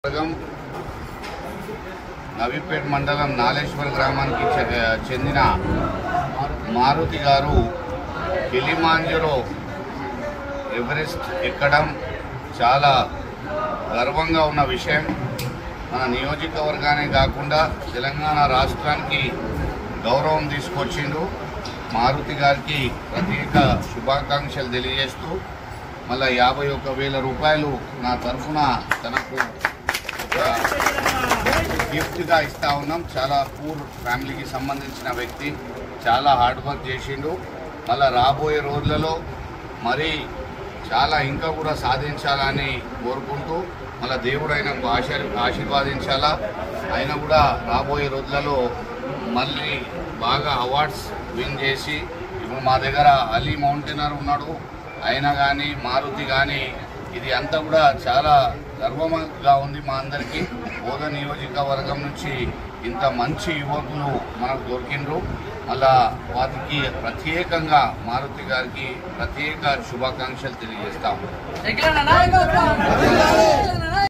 వర్గం నవీపేట్ మండలం నాలేశ్వర్ గ్రామానికి చె- చెందిన మారుతి గారు కిలిమాంజరో ఎవరెస్ట్ ఎక్కడం చాలా గర్వంగా ఉన్న విషయం మన నియోజకవర్గానే కాకుండా తెలంగాణ రాష్ట్రానికి గౌరవం తీసుకొచ్చిండు మారుతి గారికి ప్రత్యేక శుభాకాంక్షలు తెలియజేస్తూ మళ్ళా యాభై ఒక్క వేల రూపాయలు నా తరఫున తనకు ఒక గిఫ్ట్గా ఇస్తా ఉన్నాం చాలా పూర్ ఫ్యామిలీకి సంబంధించిన వ్యక్తి చాలా హార్డ్ వర్క్ చేసిండు మళ్ళా రాబోయే రోజులలో మరి చాలా ఇంకా కూడా సాధించాలని కోరుకుంటూ మళ్ళా దేవుడు ఆయనకు ఆశీర్ ఆశీర్వాదించాలా ఆయన కూడా రాబోయే రోజులలో మళ్ళీ బాగా అవార్డ్స్ విన్ చేసి ఇప్పుడు మా దగ్గర అలీ మౌంటైనర్ ఉన్నాడు ఆయన కానీ మారుతి కానీ ఇది అంతా కూడా చాలా గర్వంగా ఉంది మా అందరికీ బోధ నియోజకవర్గం నుంచి ఇంత మంచి యువకులు మనకు దొరికిండ్రు అలా వారికి ప్రత్యేకంగా మారుతి గారికి ప్రత్యేక శుభాకాంక్షలు తెలియజేస్తాము ఎక్కడ నాయకత్వం